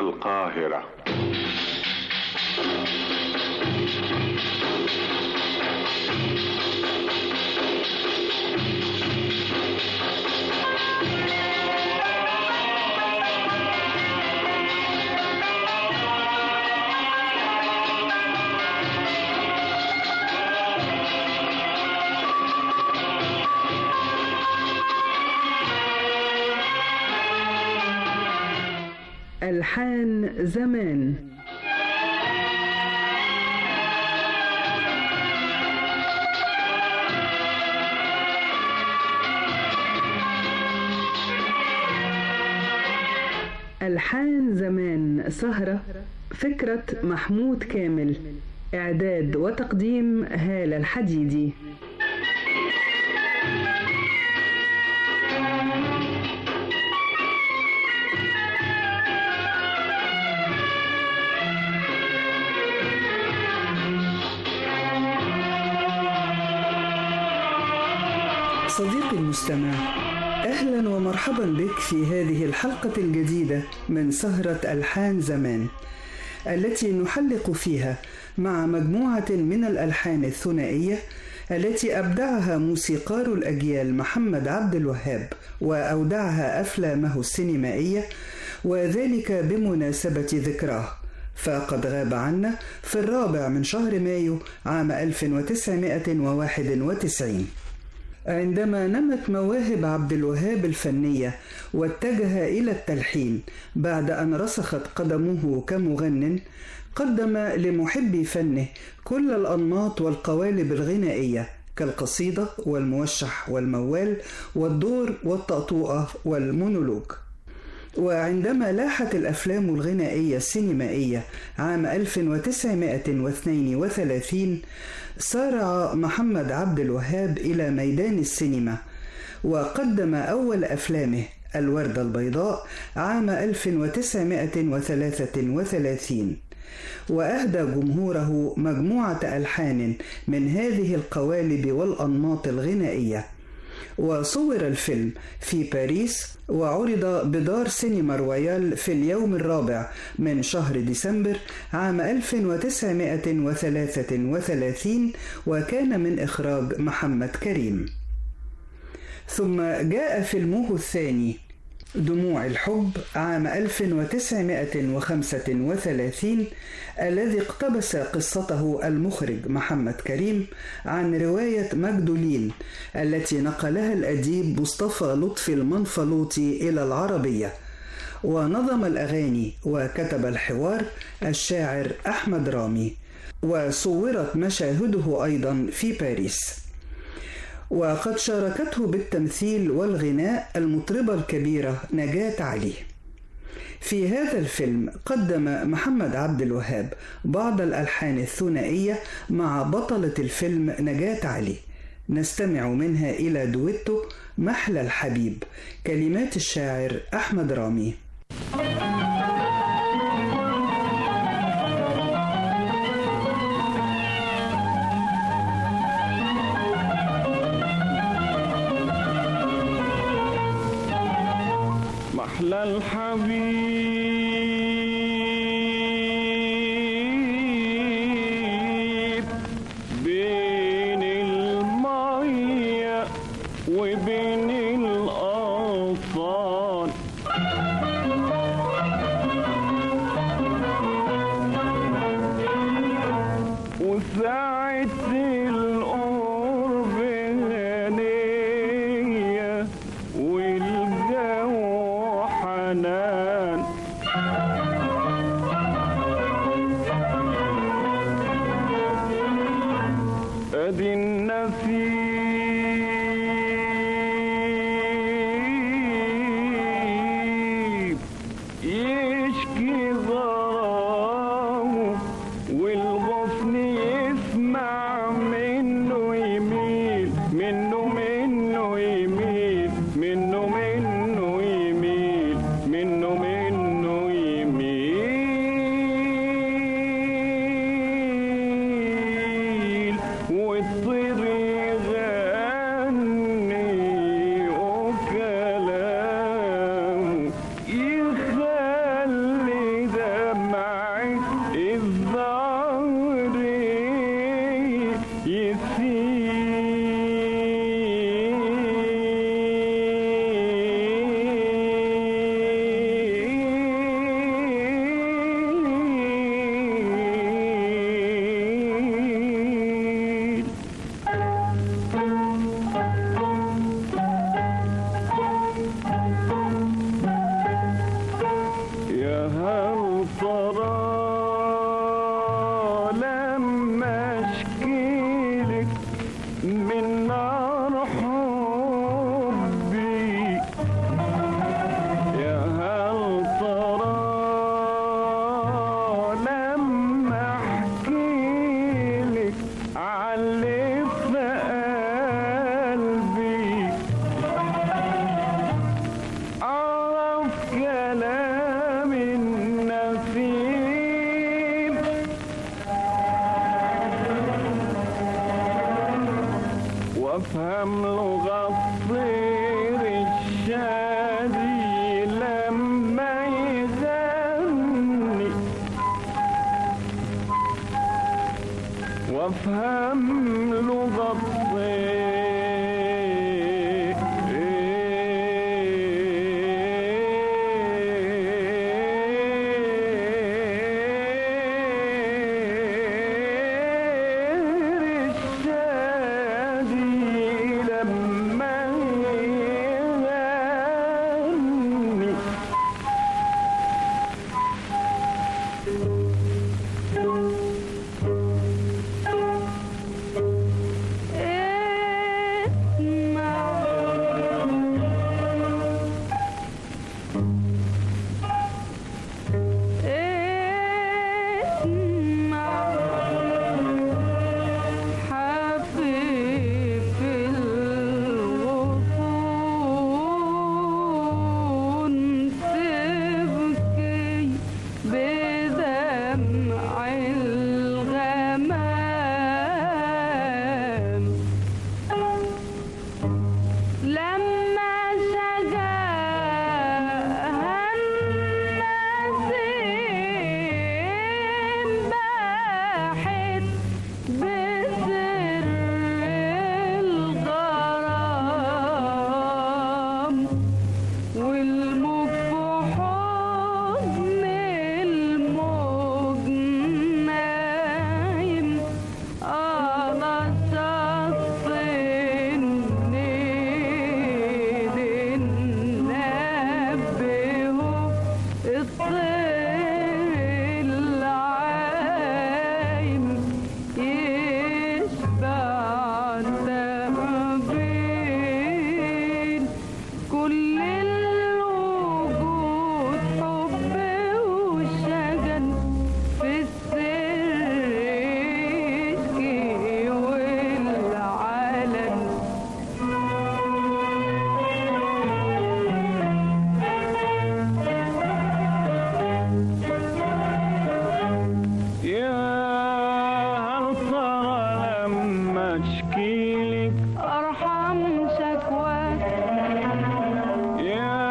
القاهرة ألحان زمان ألحان زمان سهرة فكرة محمود كامل إعداد وتقديم هالة الحديدي صديقي المستمع اهلا ومرحبا بك في هذه الحلقه الجديده من سهره الحان زمان التي نحلق فيها مع مجموعه من الالحان الثنائيه التي ابدعها موسيقار الاجيال محمد عبد الوهاب واودعها افلامه السينمائيه وذلك بمناسبه ذكراه فقد غاب عنا في الرابع من شهر مايو عام 1991 عندما نمت مواهب عبد الوهاب الفنية واتجه إلى التلحين بعد أن رسخت قدمه كمغن قدم لمحبي فنه كل الأنماط والقوالب الغنائية كالقصيدة والموشح والموال والدور والطأطوئة والمونولوج وعندما لاحت الأفلام الغنائية السينمائية عام 1932 سارع محمد عبد الوهاب إلى ميدان السينما وقدم أول أفلامه الوردة البيضاء عام 1933 وأهدى جمهوره مجموعة ألحان من هذه القوالب والأنماط الغنائية وصور الفيلم في باريس وعرض بدار سينما رويال في اليوم الرابع من شهر ديسمبر عام 1933 وكان من إخراج محمد كريم ثم جاء فيلمه الثاني دموع الحب عام 1935 الذي اقتبس قصته المخرج محمد كريم عن رواية مجدولين التي نقلها الأديب مصطفى لطفي المنفلوطي إلى العربية ونظم الأغاني وكتب الحوار الشاعر أحمد رامي وصورت مشاهده أيضا في باريس وقد شاركته بالتمثيل والغناء المطربة الكبيرة نجاة علي. في هذا الفيلم قدم محمد عبد الوهاب بعض الألحان الثنائية مع بطلة الفيلم نجاة علي. نستمع منها إلى دويتو محلى الحبيب كلمات الشاعر أحمد رامي. محلى الحبيب بين المية وبين الأطفال وساعة القرب هنية والجو حنان ادي النسيم يشكي ضرامه والغصن يسمع منه يميل منه منه يميل منه منه يميل منه منه يميل والطير يغني وكلامه يخلي وافهم لغة الطير الشادي لما يغني وافهم لغة الطير الشادي لما يغني بدمع الغمام لما سجاها النسيم باحت بسر الغرام والموج في حضن الموج نايم على سطح النيل نبهه الطير العايم يشبع تعبين كل الوجود حب وشجن في السر يشكي والعلن يا هل ترى لما اشكيلك ارحم شكواك يا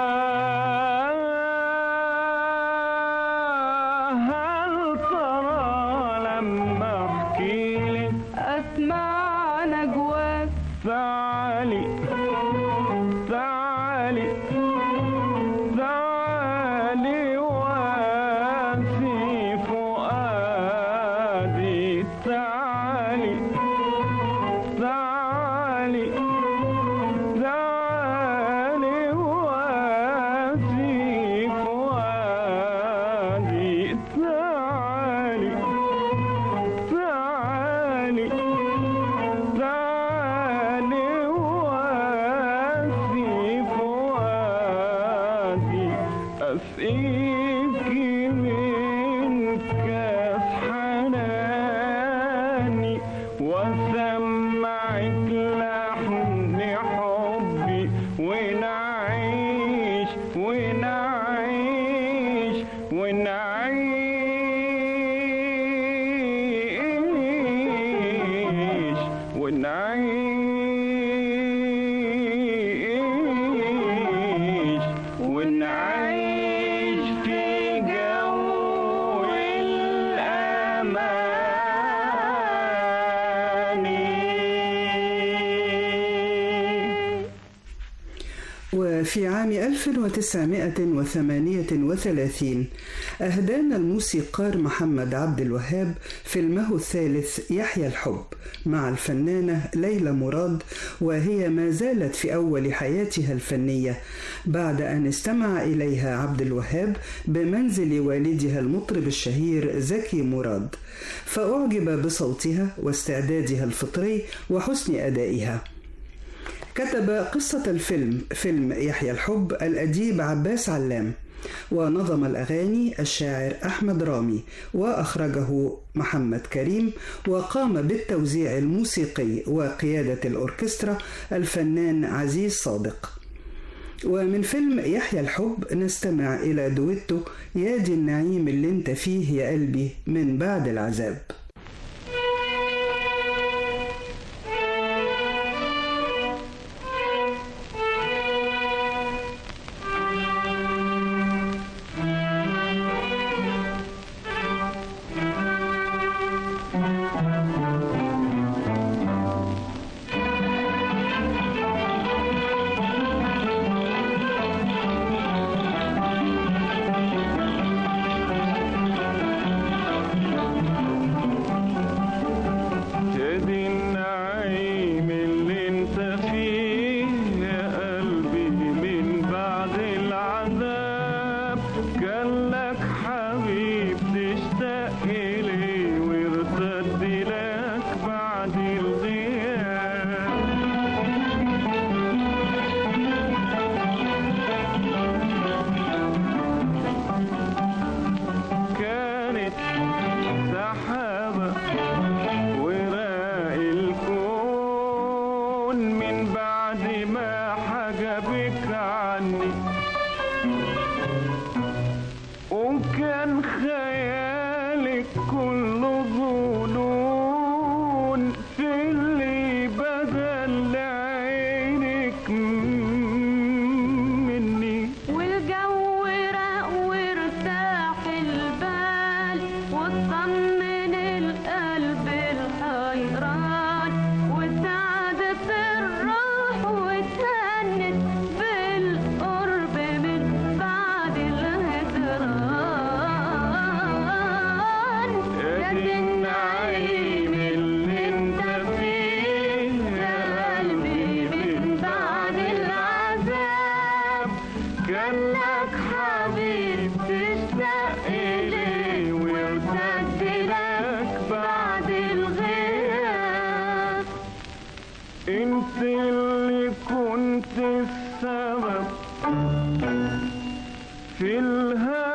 هل ترى لما احكيلك اسمع نجواك تعالي تعالي تعالي واسي فؤادي تعالي تعالي تعالي واسي فؤادي تعالي تعالي تعالي واسي فؤادي أسقيك من كاس حناني وسمعك لحن حبي ونعيش ونعيش ونعيش ونعيش ونعيش في جو الأمان وفي عام 1938 أهدانا الموسيقار محمد عبد الوهاب فيلمه الثالث يحيى الحب مع الفنانة ليلى مراد وهي ما زالت في أول حياتها الفنية بعد أن استمع إليها عبد الوهاب بمنزل والدها المطرب الشهير زكي مراد فأعجب بصوتها واستعدادها الفطري وحسن أدائها كتب قصة الفيلم فيلم يحيى الحب الأديب عباس علام ونظم الأغاني الشاعر أحمد رامي وأخرجه محمد كريم وقام بالتوزيع الموسيقي وقيادة الأوركسترا الفنان عزيز صادق ومن فيلم يحيى الحب نستمع إلى دويتو يا دي النعيم اللي انت فيه يا قلبي من بعد العذاب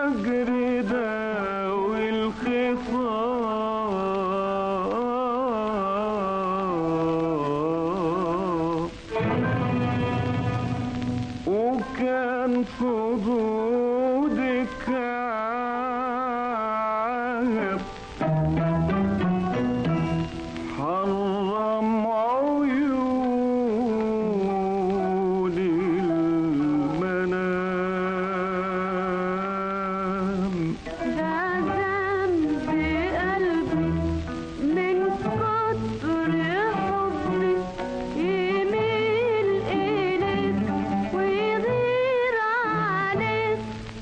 الفجر داوي الخصام وكان خدودك عهد حرم عيون المنام ده ذنب قلبي من كتر حبي يميل إليك ويغير عليك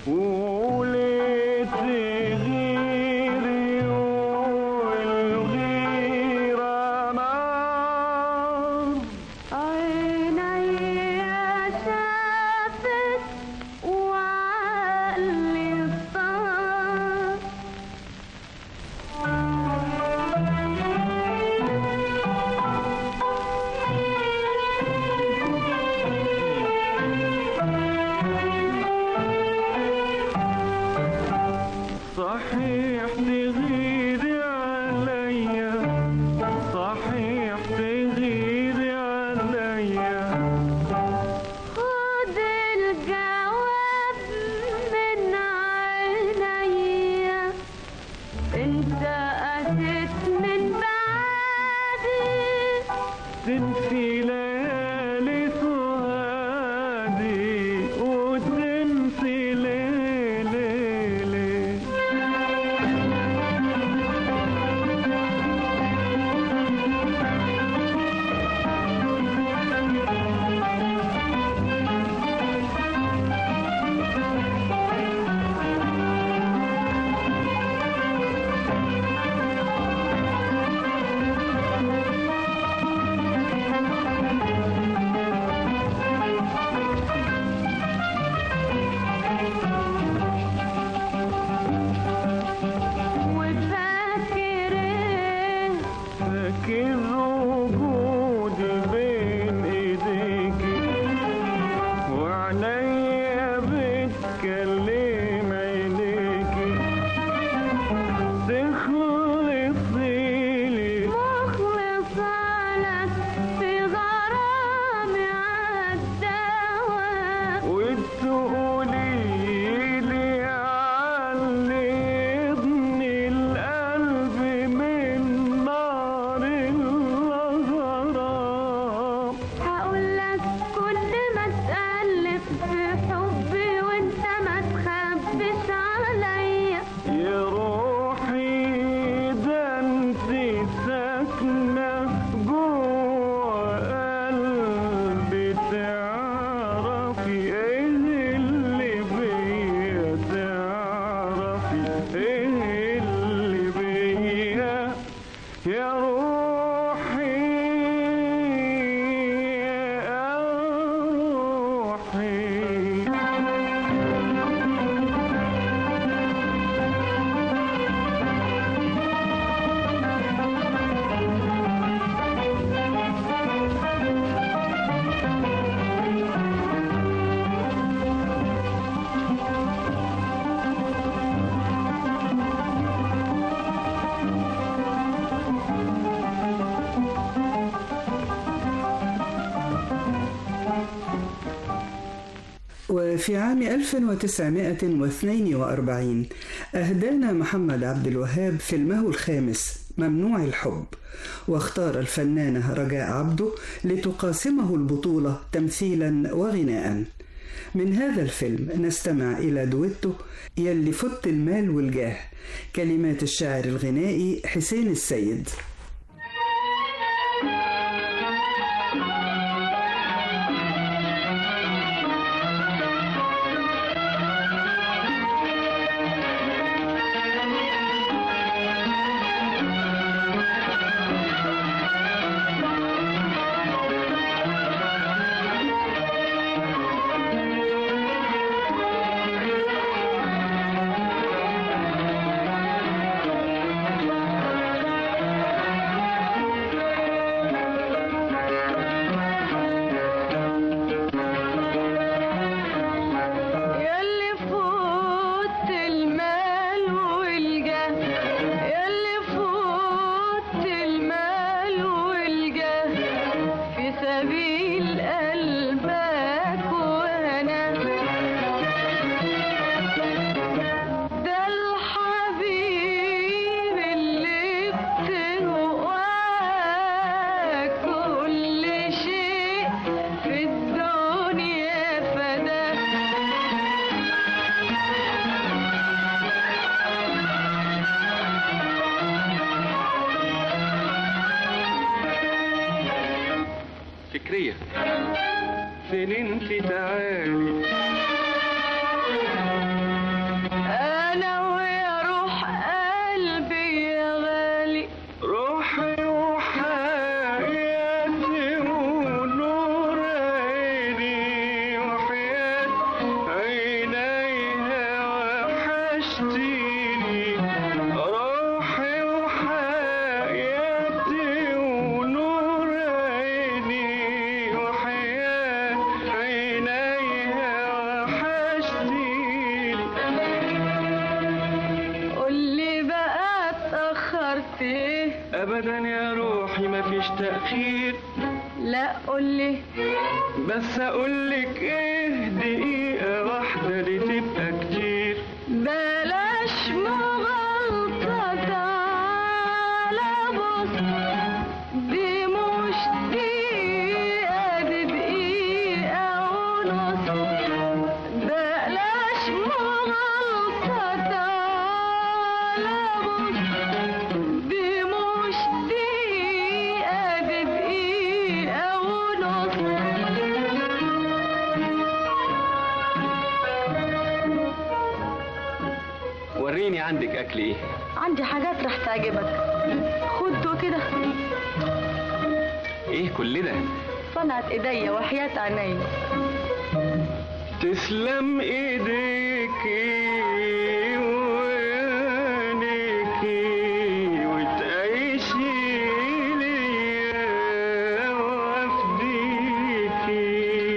وليه تغيري والغيرة نار عيني شافت وعقلي صار صحيح تغيري عليا صحيح تغيري عليا خد الجواب من عينيا انت قاسيت من بعدي تنسي ليالي سهادي وتنسي ليلي وفاكر ايه فاكر وجودي بين ايديكي وعينيا بتكلم عينيكي تخلصي لي مخلصة لك في غرامي عالدواء وتقولي لي علمني القلب من نار الغرام هقول لك كل ما تألف في حبي وانت ما تخبش عليا يا روحي ده انت ساكنة جوه قلبي تعرفي ايه اللي بيا تعرفي ايه اللي بيا يا روحي يا روحي وفي عام 1942 أهدانا محمد عبد الوهاب فيلمه الخامس ممنوع الحب واختار الفنانة رجاء عبده لتقاسمه البطولة تمثيلا وغناء من هذا الفيلم نستمع إلى دويتو يلي فت المال والجاه كلمات الشاعر الغنائي حسين السيد يا فكرية فين انت تعالي انا ويا روح قلبي يا غالي روحي وحياتي ونور عيني وحياة عينيها وحشتيني روحي وحياتي ونور عيني وحياة عينيها وحشتيني قولي بقى اتأخرت ايه ابدا يا روحي مفيش تأخير لا قولي بس اقولك ايه دقيقة واحدة دي تبقى كتير بلاش مغالطة تعالى بص دي مش دقيقة دي دقيقة ونص بلاش مغالطة تعالى بص دي مش دقيقة دي دقيقة ونص وريني عندك أكل إيه عندي حاجات رح تعجبك خد كده إيه كل ده صنعت ايديا وحياة عيني تسلم ايديكي وعينيكي وتعيشي ليا وافديكي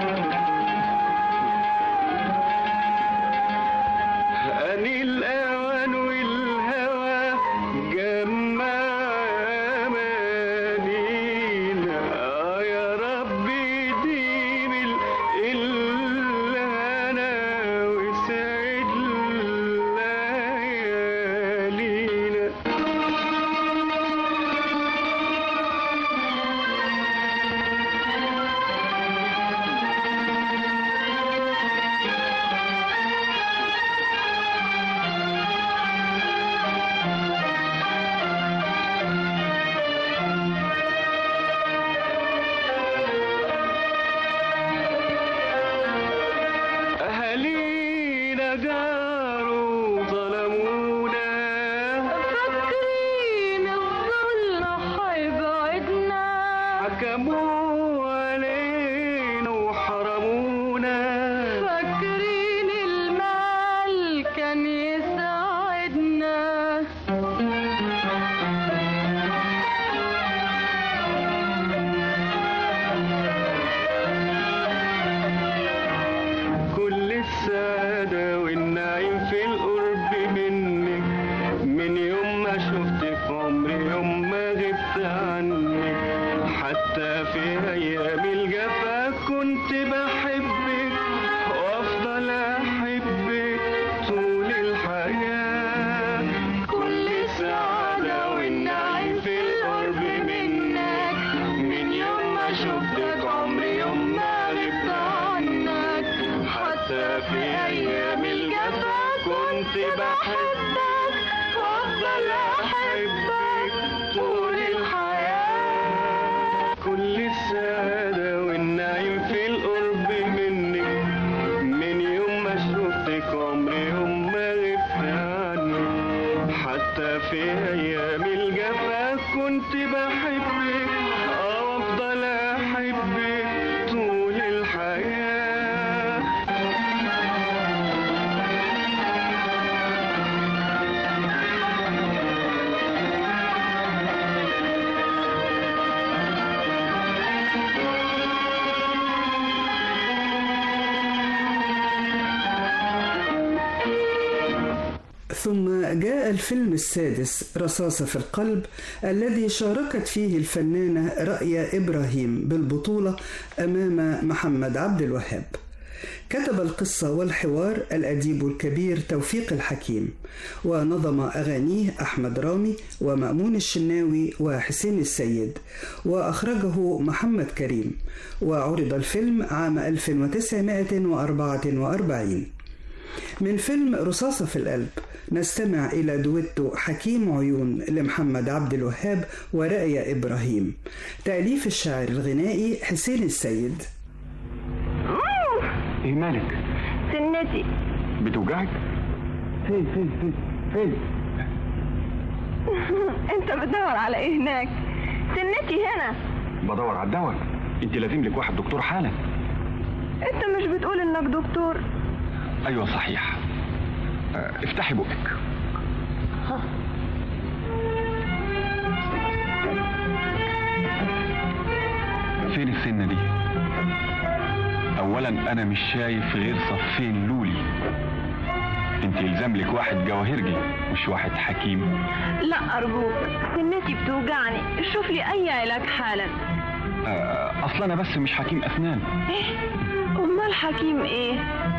أني الأوان والهوى جمع أمانينا آه يا ربي ديم ال- الهنا وسعد ليالينا أهالينا جاروا ظلمونا فاكرين الظل حيبعدنا حكموا علينا وحرمونا فاكرين المال كان يساعدنا كل السعادة والنعيم في القرب منك من يوم ما شفتك عمري يوم ما غبت عنك حتى في أيام الجفا كنت بحبك وأفضل أحبك طول الحياة كل السعادة والنعيم في القرب منك من يوم ما شفتك عمري يوم ما غبت عنك حتى في أيام الجفا كنت بحبك وأفضل أحبك طول الحياة كل السعادة والنعيم في القرب منك من يوم ما شفتك عمري يوم ما غبت عنك حتى في أيام الجفا كنت بحبك أو أفضل أحبك طول الحياة ثم جاء الفيلم السادس رصاصة في القلب الذي شاركت فيه الفنانة رأية إبراهيم بالبطولة أمام محمد عبد الوهاب كتب القصة والحوار الأديب الكبير توفيق الحكيم ونظم أغانيه أحمد رامي ومأمون الشناوي وحسين السيد وأخرجه محمد كريم وعرض الفيلم عام 1944 من فيلم رصاصة في القلب نستمع إلى دويتو حكيم عيون لمحمد عبد الوهاب ورائية إبراهيم تأليف الشاعر الغنائي حسين السيد ايه مالك سنتي بتوجعك فين فين فين فين انت بتدور على ايه هناك سنتي هنا بدور على الدواء انت لازم لك واحد دكتور حالا انت مش بتقول انك دكتور ايوه صحيح اه، افتحي بقك فين السنه دي اولا انا مش شايف غير صفين لولي انت يلزم لك واحد جواهرجي مش واحد حكيم لا ارجوك سنتي بتوجعني شوف لي اي علاج حالا اه، اصلا انا بس مش حكيم اسنان امال حكيم ايه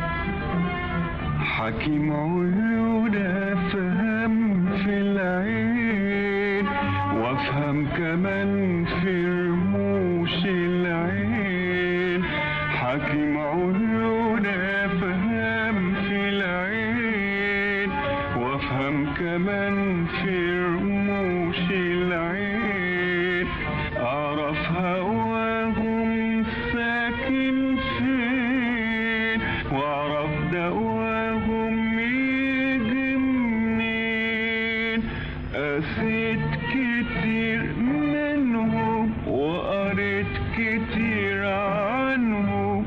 حكيم عيون افهم في العين وافهم كمان في رموش العين حكيم عيون افهم في العين وافهم كمان في رموش العين اعرف هواهم ساكن فين واعرف دواهم يجي منين قسيت كتير منهم وقريت كتير عنهم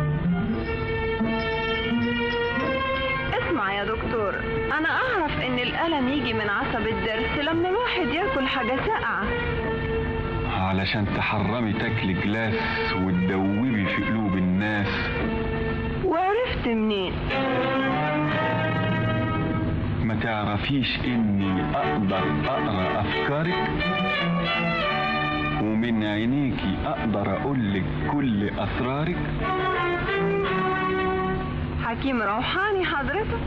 اسمع يا دكتور انا اعرف ان الالم يجي من عصب الضرس لما الواحد ياكل حاجه ساقعه علشان تحرمي تاكلي جلاس وتدوبي في قلوب الناس وعرفت منين ما تعرفيش اني اقدر اقرا افكارك ومن عينيكي اقدر اقولك كل اسرارك حكيم روحاني حضرتك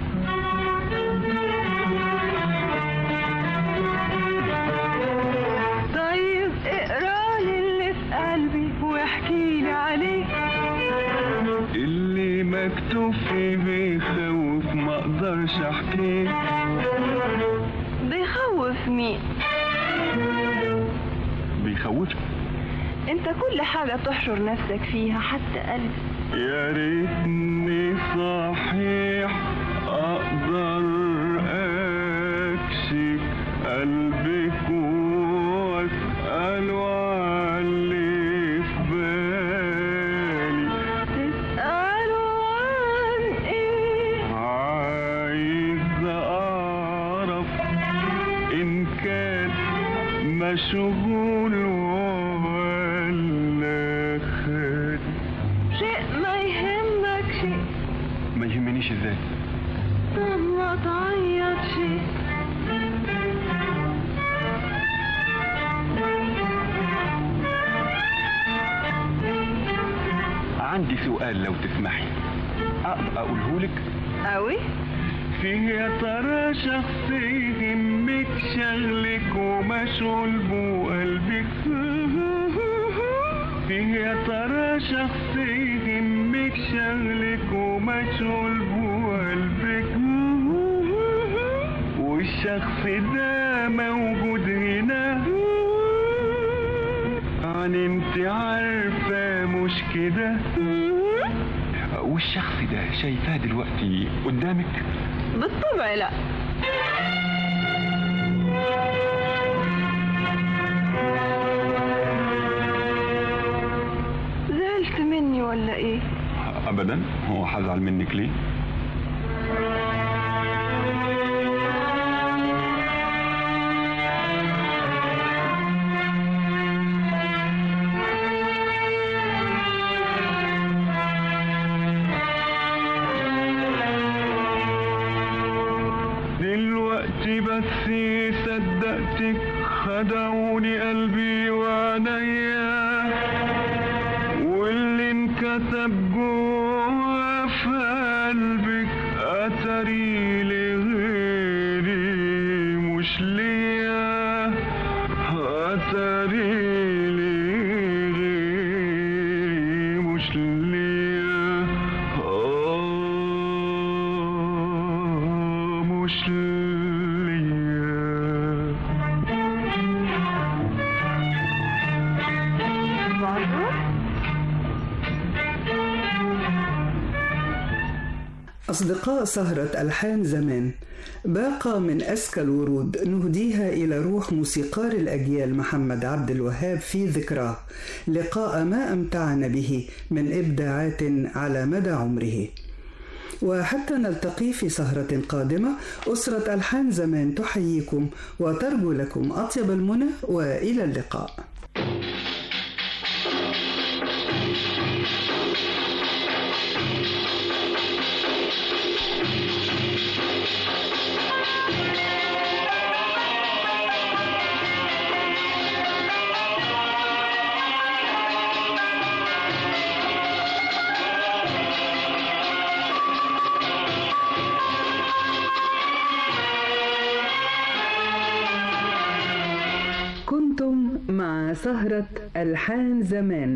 طيب اقرا لي اللي في قلبي واحكي لي عليه اللي مكتوب فيه بيخوف ما اقدرش احكيه بيخوف مين بيخوفك انت كل حاجة تحشر نفسك فيها حتى قلبي يا ريتني صحيح اقدر اكشف قلبك واساله على اللي في بالي تسألوا عن ايه عايز اعرف ان كان مشغول ولا خالي شيء ما يهمك شيء ما يهمنيش ازاي طب ما تعيط شيء عندي سؤال لو تسمحي اقدر اقوله لك قوي فيه يا ترى شخص يهمك شغلك ومشغول بقلبك فيه يا ترى شخص يهمك شغلك ومشغول بقلبك والشخص ده موجود هنا يعني انت عارفة مش كده والشخص ده شايفاه دلوقتي قدامك بالطبع لا زعلت مني ولا ايه ابدا هو هزعل منك ليه دلوقتي بس صدقتك خدعوني قلبي وعينيا واللي انكتب جوا في قلبك اتري لغيري مش ليا اتري لغيري مش ليا آه أصدقاء سهرة ألحان زمان باقة من أزكى الورود نهديها إلى روح موسيقار الأجيال محمد عبد الوهاب في ذكراه لقاء ما أمتعنا به من إبداعات على مدى عمره وحتى نلتقي في سهرة قادمة أسرة ألحان زمان تحييكم وترجو لكم أطيب المنى وإلى اللقاء كنتم مع سهرة ألحان زمان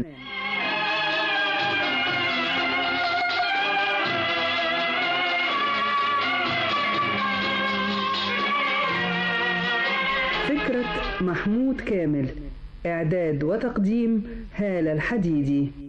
فكرة محمود كامل إعداد وتقديم هالة الحديدي